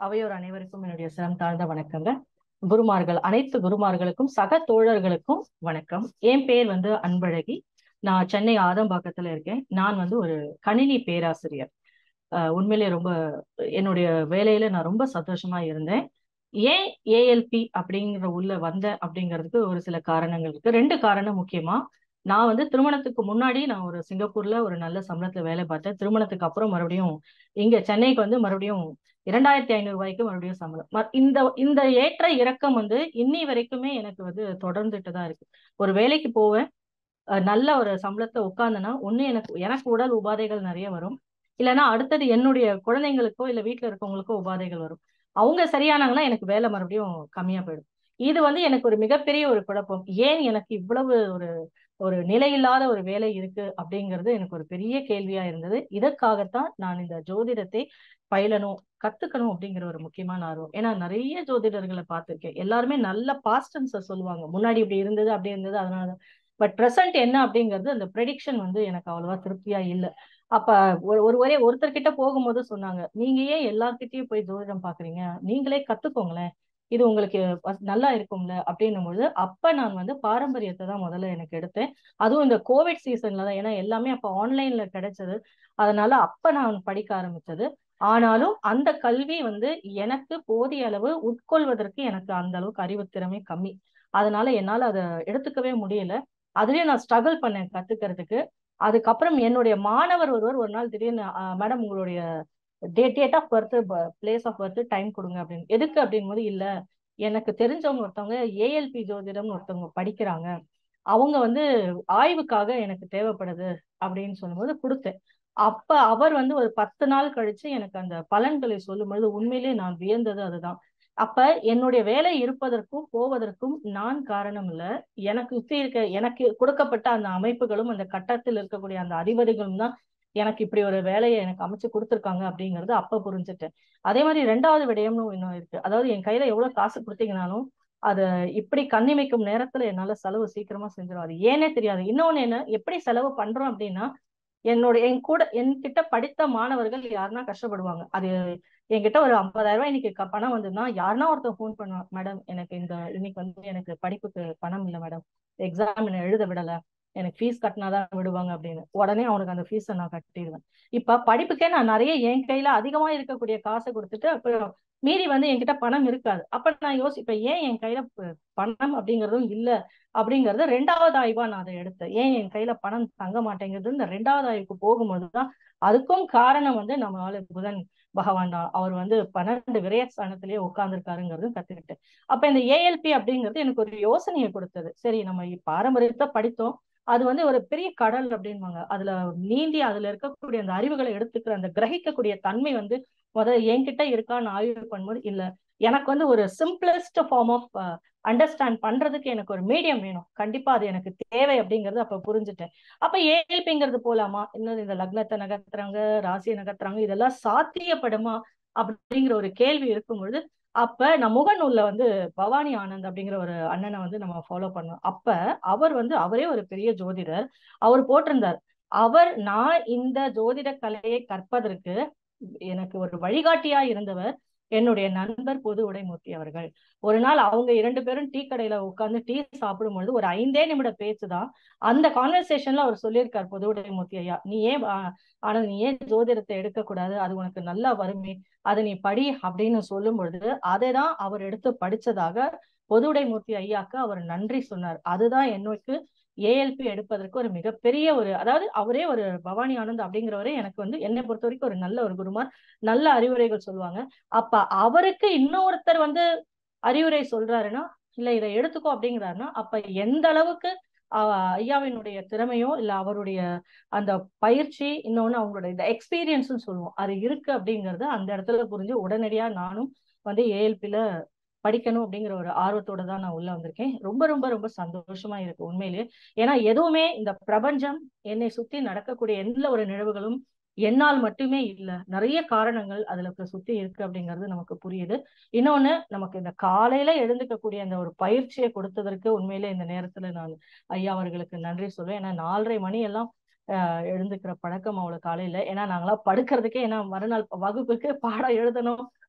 அவையோர் அனைவருக்கும் என்னுடைய சிரம் தாழ்ந்த வணக்கங்க குருமார்கள் அனைத்து குருமார்களுக்கும் சக தோழர்களுக்கும் வணக்கம் என் பேர் வந்து அன்பழகி நான் சென்னை ஆதம்பாக்கத்துல இருக்கேன் நான் வந்து ஒரு கணினி பேராசிரியர் அஹ் உண்மையிலேயே ரொம்ப என்னுடைய வேலையில நான் ரொம்ப சந்தோஷமா இருந்தேன் ஏன் ஏஎல்பி அப்படிங்கிற உள்ள வந்தேன் அப்படிங்கிறதுக்கு ஒரு சில காரணங்கள் இருக்கு ரெண்டு காரணம் முக்கியமா நான் வந்து திருமணத்துக்கு முன்னாடி நான் ஒரு சிங்கப்பூர்ல ஒரு நல்ல சம்பளத்துல வேலை பார்த்தேன் திருமணத்துக்கு அப்புறம் மறுபடியும் இங்க சென்னைக்கு வந்து மறுபடியும் இரண்டாயிரத்தி ஐநூறு ரூபாய்க்கு மறுபடியும் சம்பளம் ம- இந்த இந்த ஏற்ற இறக்கம் வந்து இன்னி வரைக்குமே எனக்கு வந்து தொடர்ந்துட்டு தான் இருக்கு ஒரு வேலைக்கு போவேன் அஹ் நல்ல ஒரு சம்பளத்தை உட்கார்ந்தேன்னா ஒண்ணு எனக்கு எனக்கு உடல் உபாதைகள் நிறைய வரும் இல்லைன்னா அடுத்தது என்னுடைய குழந்தைங்களுக்கோ இல்ல வீட்டுல இருக்கவங்களுக்கோ உபாதைகள் வரும் அவங்க சரியானாங்கன்னா எனக்கு வேலை மறுபடியும் கம்மியா போயிடும் இது வந்து எனக்கு ஒரு மிகப்பெரிய ஒரு குழப்பம் ஏன் எனக்கு இவ்வளவு ஒரு ஒரு நிலையில்லாத ஒரு வேலை இருக்கு அப்படிங்கிறது எனக்கு ஒரு பெரிய கேள்வியா இருந்தது இதற்காகத்தான் நான் இந்த ஜோதிடத்தை பயிலணும் கத்துக்கணும் அப்படிங்கிற ஒரு முக்கியமான ஆர்வம் ஏன்னா நிறைய ஜோதிடர்களை பார்த்திருக்கேன் எல்லாருமே நல்ல பாஸ்டன்ஸ சொல்லுவாங்க முன்னாடி இப்படி இருந்தது அப்படி இருந்தது அதனால பட் ப்ரெசன்ட் என்ன அப்படிங்கிறது அந்த ப்ரெடிக்ஷன் வந்து எனக்கு அவ்வளவா திருப்தியா இல்லை அப்ப ஒரு ஒரு ஒரே ஒருத்தர்கிட்ட போகும்போது சொன்னாங்க நீங்க ஏன் எல்லார்கிட்டயும் போய் ஜோதிடம் பாக்குறீங்க நீங்களே கத்துக்கோங்களேன் இது உங்களுக்கு வஸ்- நல்லா இருக்கும்ல அப்படின்னும் பொழுது அப்ப நான் வந்து பாரம்பரியத்தை தான் முதல்ல எனக்கு எடுத்தேன் அதுவும் இந்த கோவிட் சீசன்ல தான் ஏன்னா எல்லாமே அப்ப ஆன்லைன்ல கிடைச்சது அதனால அப்ப நான் படிக்க ஆரம்பிச்சது ஆனாலும் அந்த கல்வி வந்து எனக்கு போதிய அளவு உட்கொள்வதற்கு எனக்கு அந்த அளவுக்கு அறிவு திறமை கம்மி அதனால என்னால அதை எடுத்துக்கவே முடியல அதுலயும் நான் ஸ்ட்ரகிள் பண்ணேன் கத்துக்கிறதுக்கு அதுக்கப்புறம் என்னுடைய மாணவர் ஒருவர் ஒரு நாள் திடீர்னு மேடம் உங்களுடைய date date of birth place of birth time கொடுங்க அப்படின்னு எதுக்கு அப்படின் போது இல்ல எனக்கு தெரிஞ்சவங்க ஒருத்தவங்க ஏஎல்பி ஜோதிடம்னு ஒருத்தவங்க படிக்கிறாங்க அவங்க வந்து ஆய்வுக்காக எனக்கு தேவைப்படுது அப்படின்னு சொல்லும்போது கொடுத்தேன் அப்ப அவர் வந்து ஒரு பத்து நாள் கழிச்சு எனக்கு அந்த பலன்களை சொல்லும் பொழுது உண்மையிலேயே நான் வியந்தது அதுதான் அப்ப என்னுடைய வேலை இருப்பதற்கும் போவதற்கும் நான் காரணம் இல்ல எனக்கு சுத்தி இருக்க எனக்கு கொடுக்கப்பட்ட அந்த அமைப்புகளும் அந்த கட்டத்தில் இருக்கக்கூடிய அந்த அதிபதிகளும் தான் எனக்கு இப்படி ஒரு வேலையை எனக்கு அமைச்சு கொடுத்துருக்காங்க அப்படிங்கறது அப்ப புரிஞ்சுட்டேன் அதே மாதிரி ரெண்டாவது விடயம்னு இன்னும் இருக்கு அதாவது என் கையில எவ்வளவு காசு கொடுத்தீங்கனாலும் அது இப்படி கண்ணிமைக்கும் நேரத்துல என்னால செலவு சீக்கிரமா செஞ்சிடும் அது ஏனே தெரியாது இன்னொன்னு என்ன எப்படி செலவு பண்றோம் அப்படின்னா என்னோட என் கூட என்கிட்ட படித்த மாணவர்கள் யாருன்னா கஷ்டப்படுவாங்க அது என்கிட்ட ஒரு ஐம்பதாயிரம் ரூபாய் இன்னைக்கு க- பணம் வந்ததுன்னா யாருன்னா ஒருத்தர் ஃபோன் பண்ணுவாங்க மேடம் எனக்கு இந்த இன்னைக்கு வந்து எனக்கு படிப்புக்கு பணம் இல்லை மேடம் எக்ஸாம் என்ன எழுத விடல எனக்கு ஃபீஸ் கட்டினாதான் விடுவாங்க அப்படின்னு உடனே அவனுக்கு அந்த ஃபீஸை நான் கட்டிடுவேன் இப்ப படிப்புக்கே நான் நிறைய என் கையில அதிகமா இருக்கக்கூடிய காசை கொடுத்துட்டு அப்புறம் மீதி வந்து என்கிட்ட பணம் இருக்காது அப்ப நான் யோசிப்பேன் ஏன் என் கையில ப- பணம் அப்படிங்கறதும் இல்ல அப்படிங்கறது ரெண்டாவது ஆய்வா நான் அதை எடுத்தேன் ஏன் என் கையில பணம் தங்க மாட்டேங்கிறது இந்த ரெண்டாவது ஆய்வுக்கு போகும்போதுதான் அதுக்கும் காரணம் வந்து நம்மளால புதன் பகவான் தான் அவர் வந்து பன்னெண்டு விரயஸ்தானத்திலேயே உட்கார்ந்துருக்காருங்கிறதும் கத்துக்கிட்டேன் அப்ப இந்த ஏஎல்பி அப்படிங்கிறது எனக்கு ஒரு யோசனையை கொடுத்தது சரி நம்ம இ- பாரம்பரியத்தை படித்தோம் அது வந்து ஒரு பெரிய கடல் அப்படின்வாங்க அதுல நீந்தி அதுல இருக்கக்கூடிய அந்த அறிவுகளை எடுத்துக்கிற அந்த கிரகிக்கக்கூடிய தன்மை வந்து முதல்ல என்கிட்ட இருக்கான்னு ஆய்வு பண்ணும்போது இல்ல எனக்கு வந்து ஒரு சிம்பிளஸ்ட் ஃபார்ம் ஆஃப் அண்டர்ஸ்டாண்ட் பண்றதுக்கு எனக்கு ஒரு மீடியம் வேணும் கண்டிப்பா அது எனக்கு தேவை அப்படிங்கறது அப்ப புரிஞ்சுட்டேன் அப்ப ஏஎல்பிங்கிறது போலாமா இன்னும் இந்த லக்னத்தை நகர்த்துறாங்க ராசியை நகர்த்துறாங்க இதெல்லாம் சாத்தியப்படுமா அப்படிங்கிற ஒரு கேள்வி இருக்கும் பொழுது அப்ப நான் முகநூல்ல வந்து பவானி ஆனந்த் அப்படிங்கிற ஒரு அண்ணனை வந்து நம்ம ஃபாலோ பண்ணோம் அப்ப அவர் வந்து அவரே ஒரு பெரிய ஜோதிடர் அவர் போட்டிருந்தார் அவர் நான் இந்த ஜோதிட கலையை கற்பதற்கு எனக்கு ஒரு வழிகாட்டியா இருந்தவர் என்னுடைய நண்பர் பொது உடைமூர்த்தி அவர்கள் ஒரு நாள் அவங்க இரண்டு பேரும் டீ கடையில உட்கார்ந்து டீ சாப்பிடும் பொழுது ஒரு ஐந்தே நிமிட பேச்சுதான் அந்த கான்வர்சேஷன்ல அவர் சொல்லியிருக்கார் பொது உடைமூர்த்தி ஐயா நீ ஏன் ஆ, ஆனந்த் நீ ஏன் ஜோதிடத்தை எடுக்கக்கூடாது அது உனக்கு நல்லா வருமே அதை நீ படி அப்படின்னு சொல்லும் பொழுது அதை தான் அவர் எடுத்து படிச்சதாக பொதுவுடைமூர்த்தி ஐயாக்கு அவர் நன்றி சொன்னார் அதுதான் என்னோக்கு ஏஎல்பி எடுப்பதற்கு ஒரு மிகப்பெரிய ஒரு அதாவது அவரே ஒரு பவானி ஆனந்த் அப்படிங்கிறவரே எனக்கு வந்து என்னை பொறுத்த வரைக்கும் ஒரு நல்ல ஒரு குருமார் நல்ல அறிவுரைகள் சொல்லுவாங்க அப்ப அவருக்கு இன்னொருத்தர் வந்து அறிவுரை சொல்றாருன்னா இல்ல இதை எடுத்துக்கோ அப்படிங்கிறாருன்னா அப்ப எந்த அளவுக்கு ஆஹ் ஐயாவினுடைய திறமையோ இல்ல அவருடைய அந்த பயிற்சி இன்னொன்னு அவங்களுடைய இந்த எக்ஸ்பீரியன்ஸ்னு சொல்லுவோம் அது இருக்கு அப்படிங்கறது அந்த இடத்துல புரிஞ்சு உடனடியா நானும் வந்து ஏஎல்பில படிக்கணும் அப்படிங்கிற ஒரு ஆர்வத்தோட தான் நான் உள்ள வந்திருக்கேன் ரொம்ப ரொம்ப ரொம்ப சந்தோஷமா இருக்கு உண்மையிலேயே ஏன்னா எதுவுமே இந்த பிரபஞ்சம் என்னை சுத்தி நடக்கக்கூடிய எந்த ஒரு நிகழ்வுகளும் என்னால் மட்டுமே இல்ல நிறைய காரணங்கள் அதுல இப்ப சுத்தி இருக்கு அப்படிங்கிறது நமக்கு புரியுது இன்னொன்னு நமக்கு இந்த காலையில எழுந்துக்கக்கூடிய அந்த ஒரு பயிற்சியை கொடுத்ததற்கு உண்மையிலே இந்த நேரத்துல நான் ஐயா அவர்களுக்கு நன்றி சொல்வேன் ஏன்னா நாலரை மணி எல்லாம் ஆஹ் எழுந்துக்கிற பழக்கம் அவ்வளவு காலையில ஏன்னா நாங்களாம் படுக்கிறதுக்கே ஏன்னா மறுநாள் வகுப்புக்கு பாடம் எழுதணும்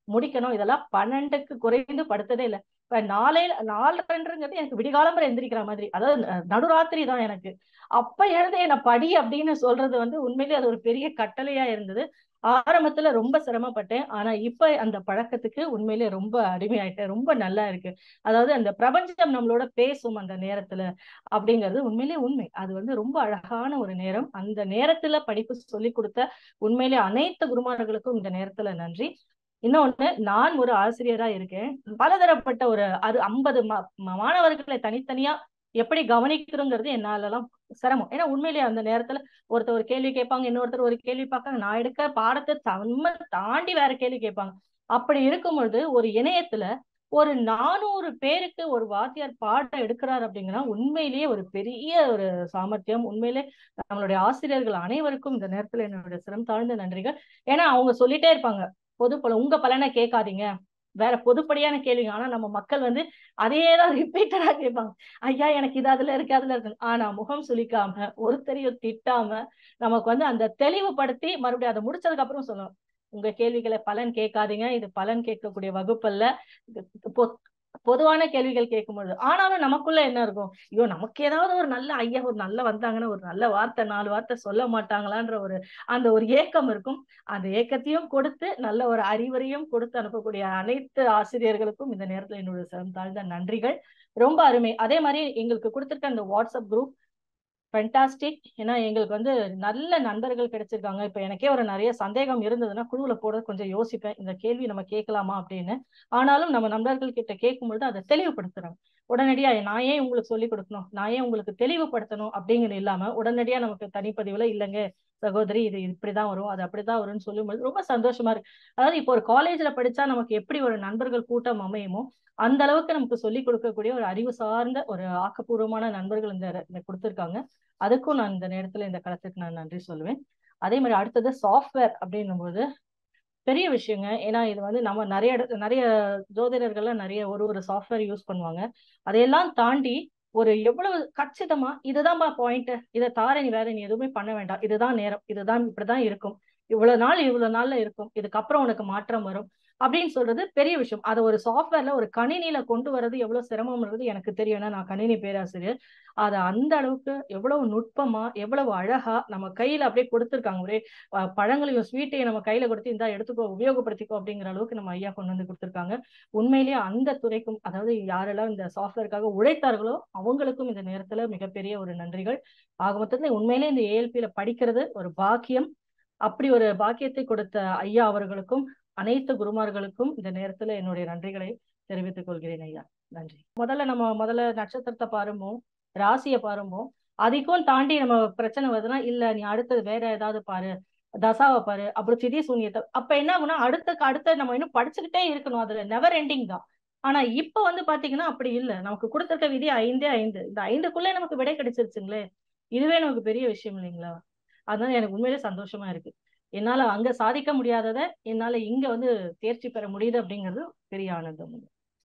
முடிக்கணும் இதெல்லாம் பன்னெண்டுக்கு குறைந்து படுத்ததே இல்லை இப்ப நாளையில நாலரைன்றது எனக்கு விடிகாலம்பரை எந்திரிக்கிற மாதிரி அதாவது ந- நடுராத்திரி தான் எனக்கு அப்ப எழுந்து என்ன படி அப்படின்னு சொல்றது வந்து உண்மையிலேயே அது ஒரு பெரிய கட்டளையா இருந்தது ஆரம்பத்துல ரொம்ப சிரமப்பட்டேன் ஆனா இப்ப அந்த பழக்கத்துக்கு உண்மையிலேயே ரொம்ப அடிமையாயிட்டேன் ரொம்ப நல்லா இருக்கு அதாவது அந்த பிரபஞ்சம் நம்மளோட பேசும் அந்த நேரத்துல அப்படிங்கிறது உண்மையிலேயே உண்மை அது வந்து ரொம்ப அழகான ஒரு நேரம் அந்த நேரத்துல படிப்பு சொல்லி கொடுத்த உண்மையிலே அனைத்து குருமார்களுக்கும் இந்த நேரத்துல நன்றி இன்னொன்னு நான் ஒரு ஆசிரியரா இருக்கேன் பலதரப்பட்ட ஒரு அறு ஐம்பது மாணவர்களை தனித்தனியா எப்படி கவனிக்கிறோங்கிறது என்னாலலாம் சிரமம் ஏன்னா உண்மையிலேயே அந்த நேரத்துல ஒருத்தர் ஒரு கேள்வி கேட்பாங்க இன்னொருத்தர் ஒரு கேள்வி பார்ப்பாங்க நான் எடுக்க பாடத்தை தம்ம தாண்டி வேற கேள்வி கேட்பாங்க அப்படி இருக்கும் பொழுது ஒரு இணையத்துல ஒரு நானூறு பேருக்கு ஒரு வாத்தியார் பாடம் எடுக்கிறார் அப்படிங்கன்னா உண்மையிலேயே ஒரு பெரிய ஒரு சாமர்த்தியம் உண்மையிலே நம்மளுடைய ஆசிரியர்கள் அனைவருக்கும் இந்த நேரத்துல என்னுடைய சிரம் தாழ்ந்த நன்றிகள் ஏன்னா அவங்க சொல்லிட்டே இருப்பாங்க பொது பல உங்க பலனை கேட்காதீங்க வேற பொதுப்படியான கேள்விங்க ஆனா நம்ம மக்கள் வந்து அதேதான் ரிப்பீட்டடா கேட்பாங்க ஐயா எனக்கு இது அதுல இருக்கு அதுல இருக்கு ஆனா முகம் சுளிக்காம ஒருத்தரையும் திட்டாம நமக்கு வந்து அந்த தெளிவுபடுத்தி மறுபடியும் அதை முடிச்சதுக்கு அப்புறம் சொல்லணும் உங்க கேள்விகளை பலன் கேட்காதீங்க இது பலன் கேட்கக்கூடிய வகுப்பல்ல இது பொ- பொதுவான கேள்விகள் கேட்கும்பொழுது ஆனாலும் நமக்குள்ள என்ன இருக்கும் ஐயோ நமக்கு ஏதாவது ஒரு நல்ல ஐயா ஒரு நல்ல வந்தாங்கன்னா ஒரு நல்ல வார்த்தை நாலு வார்த்தை சொல்ல மாட்டாங்களான்ற ஒரு அந்த ஒரு ஏக்கம் இருக்கும் அந்த ஏக்கத்தையும் கொடுத்து நல்ல ஒரு அறிவுரையும் கொடுத்து அனுப்பக்கூடிய அனைத்து ஆசிரியர்களுக்கும் இந்த நேரத்துல என்னோட சிரம் தாழ்ந்த நன்றிகள் ரொம்ப அருமை அதே மாதிரி எங்களுக்கு கொடுத்திருக்க அந்த வாட்ஸ்அப் குரூப் ஃபென்டாஸ்டிக் ஏன்னா எங்களுக்கு வந்து நல்ல நண்பர்கள் கிடைச்சிருக்காங்க இப்ப எனக்கே ஒரு நிறைய சந்தேகம் இருந்ததுன்னா குழுவுல போட கொஞ்சம் யோசிப்பேன் இந்த கேள்வி நம்ம கேட்கலாமா அப்படின்னு ஆனாலும் நம்ம நண்பர்கள் கிட்ட கேட்கும் பொழுது அதை தெளிவுபடுத்துறாங்க உடனடியா நான் ஏன் உங்களுக்கு சொல்லி கொடுக்கணும் நான் ஏன் உங்களுக்கு தெளிவுபடுத்தணும் அப்படிங்கிறது இல்லாம உடனடியா நமக்கு தனிப்பதிவுல இல்லைங்க சகோதரி இது இப்படிதான் வரும் அது அப்படிதான் வரும்னு சொல்லும்போது ரொம்ப சந்தோஷமா இருக்கு அதாவது இப்போ ஒரு காலேஜ்ல படிச்சா நமக்கு எப்படி ஒரு நண்பர்கள் கூட்டம் அமையுமோ அந்த அளவுக்கு நமக்கு சொல்லி கொடுக்கக்கூடிய ஒரு அறிவு சார்ந்த ஒரு ஆக்கப்பூர்வமான நண்பர்கள் இந்த இந்த கொடுத்திருக்காங்க அதுக்கும் நான் இந்த நேரத்துல இந்த களத்துக்கு நான் நன்றி சொல்லுவேன் அதே மாதிரி அடுத்தது சாஃப்ட்வேர் அப்படின்னும் போது பெரிய விஷயங்க ஏன்னா இது வந்து நம்ம நிறைய இடத்து நிறைய ஜோதிடர்கள்லாம் நிறைய ஒரு ஒரு சாஃப்ட்வேர் யூஸ் பண்ணுவாங்க அதையெல்லாம் தாண்டி ஒரு எவ்வளவு கச்சிதமா இதுதான்பா பாயிண்ட் இதை தார நீ வேற நீ எதுவுமே பண்ண வேண்டாம் இதுதான் நேரம் இதுதான் இப்படிதான் இருக்கும் இவ்வளவு நாள் இவ்வளவு நாள்ல இருக்கும் இதுக்கப்புறம் உனக்கு மாற்றம் வரும் அப்படின்னு சொல்றது பெரிய விஷயம் அதை ஒரு சாஃப்ட்வேர்ல ஒரு கணினியில கொண்டு வர்றது எவ்வளவு சிரமம்ன்றது எனக்கு தெரியும் ஏன்னா நான் கணினி பேராசிரியர் அதை அந்த அளவுக்கு எவ்வளவு நுட்பமா எவ்வளவு அழகா நம்ம கையில அப்படியே கொடுத்துருக்காங்க ஒரே அஹ், பழங்களையும் ஸ்வீட்டையும் நம்ம கையில கொடுத்து இந்தா எடுத்துக்கோ உபயோகப்படுத்திக்கோ அப்படிங்கிற அளவுக்கு நம்ம ஐயா கொண்டு வந்து கொடுத்துருக்காங்க உண்மையிலேயே அந்த துறைக்கும் அதாவது யாரெல்லாம் இந்த சாஃப்ட்வேருக்காக உழைத்தார்களோ அவங்களுக்கும் இந்த நேரத்துல மிகப்பெரிய ஒரு நன்றிகள் ஆக மொத்தத்துல உண்மையிலேயே இந்த ஏஎல்பியில படிக்கிறது ஒரு பாக்கியம் அப்படி ஒரு பாக்கியத்தை கொடுத்த ஐயா அவர்களுக்கும் அனைத்து குருமார்களுக்கும் இந்த நேரத்துல என்னுடைய நன்றிகளை தெரிவித்துக் கொள்கிறேன் ஐயா நன்றி முதல்ல நம்ம முதல்ல நட்சத்திரத்தை பாருமோ ராசியை பாருமோ அதுக்கும் தாண்டி நம்ம பிரச்சனை வருதுன்னா இல்ல நீ அடுத்தது வேற ஏதாவது பாரு தசாவை பாரு அப்புறம் திதி சூன்யத்தை அப்ப என்ன ஆகும்னா அடுத்த அடுத்த நம்ம இன்னும் படிச்சுக்கிட்டே இருக்கணும் அதுல நெவர் எண்டிங் தான் ஆனா இப்ப வந்து பாத்தீங்கன்னா அப்படி இல்ல நமக்கு கொடுத்திருக்க விதி ஐந்தே ஐந்து இந்த ஐந்துக்குள்ளே நமக்கு விடை கிடைச்சிருச்சுங்களே இதுவே நமக்கு பெரிய விஷயம் இல்லைங்களா அதனால எனக்கு உண்மையிலே சந்தோஷமா இருக்கு என்னால அங்க சாதிக்க முடியாததை என்னால இங்க வந்து தேர்ச்சி பெற முடியுது அப்படிங்கிறது பெரிய ஆனந்தம்